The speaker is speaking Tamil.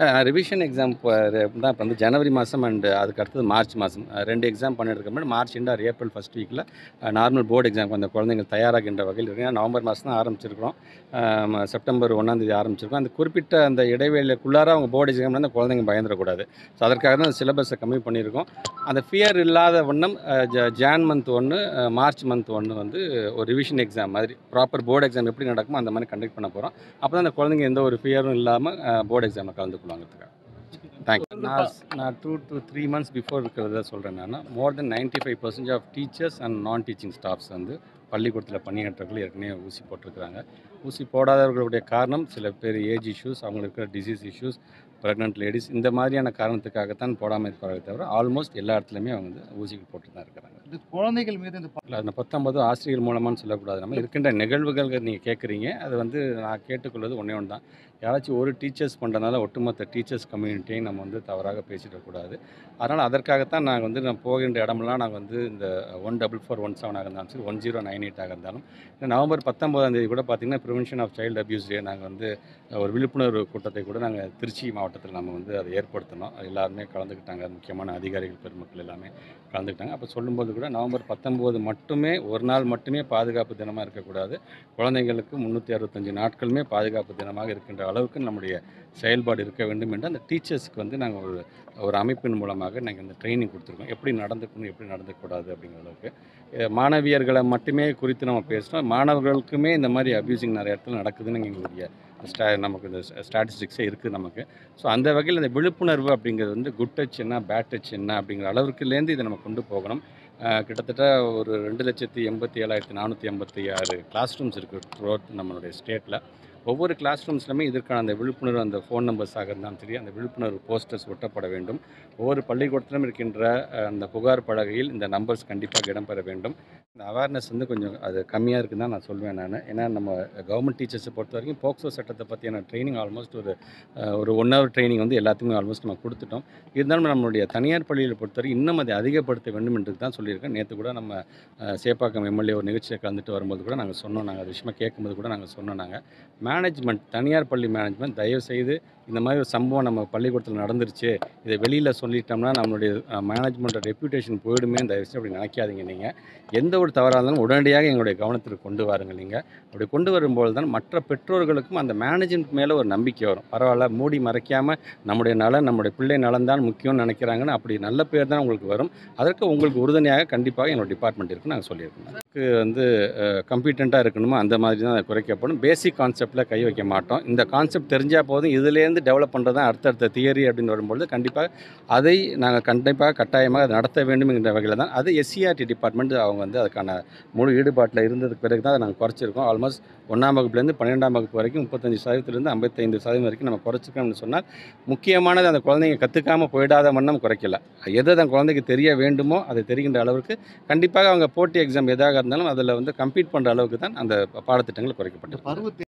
ரிவிஷன் எக்ஸாம் தான் இப்போ வந்து ஜனவரி மாதம் அண்ட் அதுக்கு அடுத்தது மார்ச் மாதம் ரெண்டு எக்ஸாம் பண்ணிட்டு இருக்க March end or April first வீக்கில் நார்மல் போர்டு எக்ஸாம் அந்த குழந்தைங்க தயாராகின்ற வகையில் இருக்கு ஏன்னா நவம்பர் மாதம் தான் ஆரம்பிச்சிருக்கிறோம் ஆம், செப்டம்பர் ஒன்றாந்தேதி ஆரம்பிச்சிருக்கோம் அந்த குறிப்பிட்ட அந்த இடைவேளைக்குள்ளார அவங்க போர்டு எக்ஸாம் அந்த குழந்தைங்க பயந்துடக்கூடாது ஸோ அதற்காக தான் சிலபஸை கம்மி பண்ணியிருக்கோம் அந்த ஃபியர் இல்லாத வண்ணம் அஹ், ஜ- ஜான் மந்த் ஒன்று மார்ச் மந்த் ஒன்று வந்து ஒரு ரிவிஷன் எக்ஸாம் மாதிரி ப்ராப்பர் போர்டு எக்ஸாம் எப்படி நடக்குமோ அந்த மாதிரி கண்டக்ட் பண்ண போகிறோம் அப்போ தான் அந்த குழந்தைங்க எந்த ஒரு ஃபியரும் இல்லாமல் போர்டு எக்ஸாமில் கலந்துக்குவாங்கிறதுக்காக தேங்க்யூ நான் நான் two to three months before இருக்கிறத சொல்கிறேன் நான் more than ninety five percent of teachers and நான் டீச்சிங் ஸ்டாஃப்ஸ் வந்து பள்ளிக்கூடத்தில் பணியாற்றவர்கள் ஏற்கனவே ஊசி போட்டிருக்கிறாங்க ஊசி போடாதவர்களுடைய காரணம் சில பேர் ஏஜ் இஷ்யூஸ் அவங்களுக்கு இருக்கிற டிசீஸ் இஷ்யூஸ் ப்ரெக்னென்ட் லேடிஸ் இந்த மாதிரியான காரணத்துக்காகத்தான் போடாமல் இருப்பார்களே தவிர ஆல்மோஸ்ட் எல்லா இடத்துலையுமே அவங்க வந்து ஊசிகள் போட்டு தான் இருக்கிறாங்க இது குழந்தைகள் மீது இந்த ப- இல்லை அந்த பத்தொன்பது ஆசிரியர் மூலமான்னு சொல்லக்கூடாது நம்ம இருக்கின்ற நிகழ்வுகள் நீங்கள் கேட்குறீங்க அது வந்து நான் கேட்டுக்கொள்வது ஒன்றே ஒன்று தான் யாராச்சும் ஒரு டீச்சர்ஸ் பண்ணுறதுனால ஒட்டுமொத்த டீச்சர்ஸ் கம்யூனிட்டியும் நம்ம வந்து தவறாக பேசிடக்கூடாது அதனால் அதற்காகத்தான் நாங்கள் வந்து நான் போகின்ற இடமெல்லாம் நாங்கள் வந்து இந்த ஒன் டபுள் ஃபோர் ஒன் செவனாக இருந்தாலும் சரி ஒன் ஜீரோ நைன் எயிட்டாக இருந்தாலும் இந்த நவம்பர் பத்தொம்போதாம் தேதி கூட பார்த்திங்கன்னா prevention of child abuse day நாங்கள் வந்து ஒரு விழிப்புணர்வு கூட்டத்தை கூட நாங்கள் திருச்சி மாவட்டத்தில் நம்ம வந்து அதை ஏற்படுத்தினோம் அது எல்லாருமே கலந்துக்கிட்டாங்க முக்கியமான அதிகாரிகள் பெருமக்கள் எல்லாமே கலந்துக்கிட்டாங்க அப்போ சொல்லும்போது கூட நவம்பர் பத்தொம்போது மட்டுமே ஒரு நாள் மட்டுமே பாதுகாப்பு தினமாக இருக்கக்கூடாது குழந்தைங்களுக்கு முந்நூற்றி அறுபத்தஞ்சு நாட்களுமே பாதுகாப்பு தினமாக இருக்கின்ற அளவுக்கு நம்முடைய செயல்பாடு இருக்க வேண்டும் என்று அந்த டீச்சர்ஸ்க்கு வந்து நாங்கள் ஒரு ஒரு அமைப்பின் மூலமாக நாங்கள் இந்த ட்ரைனிங் கொடுத்துருக்கோம் எப்படி நடந்துக்கணும் எப்படி நடந்துக்கூடாது அப்படிங்கிற அளவுக்கு அஹ் மாணவியர்களை மட்டுமே குறித்து நம்ம பேசுகிறோம் மாணவர்களுக்குமே இந்த மாதிரி அப்யூசிங் நிறைய இடத்துல நடக்குதுன்னு எங்களுடைய ஸ்டா நமக்கு இந்த ஸ்டாட்டிஸ்டிக்ஸே இருக்குது நமக்கு ஸோ அந்த வகையில் இந்த விழிப்புணர்வு அப்படிங்கிறது வந்து குட் டச் என்ன பேட் டச் என்ன அப்படிங்கிற அளவுக்குலேருந்து இதை நம்ம கொண்டு போகணும் அஹ் கிட்டத்தட்ட ஒரு ரெண்டு லட்சத்தி எண்பத்தி ஏழாயிரத்தி நானூற்றி எண்பத்தி ஆறு கிளாஸ் ரூம்ஸ் இருக்குது த்ரூஅவுட் நம்மளுடைய ஸ்டேட்டில் ஒவ்வொரு கிளாஸ் ரூம்ஸ்லையுமே இதற்கான அந்த விழிப்புணர்வு அந்த ஃபோன் நம்பர்ஸாக இருந்தாலும் சரி அந்த விழிப்புணர்வு போஸ்டர்ஸ் ஒட்டப்பட வேண்டும் ஒவ்வொரு பள்ளிக்கூடத்திலும் இருக்கின்ற அஹ், அந்த புகார் பலகையில் இந்த நம்பர்ஸ் கண்டிப்பாக இடம்பெற வேண்டும் இந்த அவேர்னஸ் வந்து கொஞ்சம் அது கம்மியாக இருக்குன்னு தான் நான் சொல்வேன் நான் ஏன்னா நம்ம கவர்மெண்ட் டீச்சர்ஸை பொறுத்த வரைக்கும் போக்சோ சட்டத்தை பற்றியான ட்ரைனிங் ஆல்மோஸ்ட் ஒரு அஹ், ஒரு ஒன் ஹவர் ட்ரைனிங் வந்து எல்லாத்துக்குமே ஆல்மோஸ்ட் நம்ம கொடுத்துட்டோம் இருந்தாலும் நம்மளுடைய தனியார் பள்ளிகளை பொறுத்தவரை இன்னும் அதை அதிகப்படுத்த வேண்டும் என்று தான் சொல்லியிருக்கேன் நேற்று கூட நம்ம அஹ், சேப்பாக்கம் எம்எல்ஏ ஒரு நிகழ்ச்சியில் கலந்துட்டு வரும்போது கூட நாங்கள் சொன்னோம் நாங்கள் அது விஷயமா கேட்கும்போது கூட நாங்கள் சொன்னோம் நாங்கள் மேனேஜ்மெண்ட் தனியார் பள்ளி மேனேஜ்மெண்ட் தயவு செய்து இந்த மாதிரி ஒரு சம்பவம் நம்ம பள்ளிக்கூடத்தில் நடந்துருச்சு இதை வெளியில் சொல்லிட்டோம்னா நம்மளுடைய மேனேஜ்மெண்ட்டோட ரெப்யூட்டேஷன் போயிடுமே தயவு செய்து அப்படி நினைக்காதீங்க நீங்கள் எந்த ஒரு தவறாக இருந்தாலும் உடனடியாக எங்களுடைய கவனத்திற்கு கொண்டு வாருங்கள் நீங்கள் அப்படி கொண்டு வரும்போது தான் மற்ற பெற்றோர்களுக்கும் அந்த மேனேஜ்மெண்ட் மேலே ஒரு நம்பிக்கை வரும் பரவாயில்ல மூடி மறைக்காமல் நம்முடைய நலன் நம்முடைய பிள்ளை நலன் தான் முக்கியம்னு நினைக்கிறாங்கன்னு அப்படி நல்ல பேர் தான் உங்களுக்கு வரும் அதற்கு உங்களுக்கு உறுதுணையாக கண்டிப்பாக எங்களோட டிபார்ட்மெண்ட் இருக்குன்னு நாங்கள் சொல்லியிருக்கோம் அதுக்கு வந்து கம்பீட்டண்ட்டாக இருக்கணுமோ அந்த மாதிரி தான் அது குறைக்கப்படும் பேசிக் கான்செப்டில் கை வைக்க மாட்டோம் இந்த கான்செப்ட் தெரிஞ்சால் போதும் இதுலேருந்து டெவலப் பண்ணுறது தான் அடுத்தடுத்த தியரி அப்படின்னு வரும்பொழுது கண்டிப்பாக அதை நாங்கள் கண்டிப்பாக கட்டாயமாக அதை நடத்த வேண்டும் என்ற வகையில் தான் அது எஸ்சிஆர்டி டிபார்ட்மெண்ட் அவங்க வந்து அதுக்கான முழு ஈடுபாட்டில் இருந்ததுக்கு பிறகு தான் அதை நாங்கள் குறைச்சிருக்கோம் ஆல்மோஸ்ட் ஒன்றாம் வகுப்புலேருந்து பன்னிரெண்டாம் வகுப்பு வரைக்கும் முப்பத்தஞ்சு சதவீதத்திலிருந்து ஐம்பத்தைந்து சதவீதம் வரைக்கும் நம்ம குறைச்சிருக்கோம்னு சொன்னால் முக்கியமானது அந்த குழந்தைங்க கற்றுக்காமல் போயிடாத வண்ணம் குறைக்கல எது அந்த குழந்தைக்கு தெரிய வேண்டுமோ அதை தெரிகின்ற அளவுக்கு கண்டிப்பாக அவங்க போட்டி எக்ஸாம் எதாக இருந்தாலும் அதில் வந்து கம்பீட் பண்ணுற அளவுக்கு தான் அந்த பாடத்திட்டங்கள் இந்த குறைக்கப்பட்டிருக்கு பருவ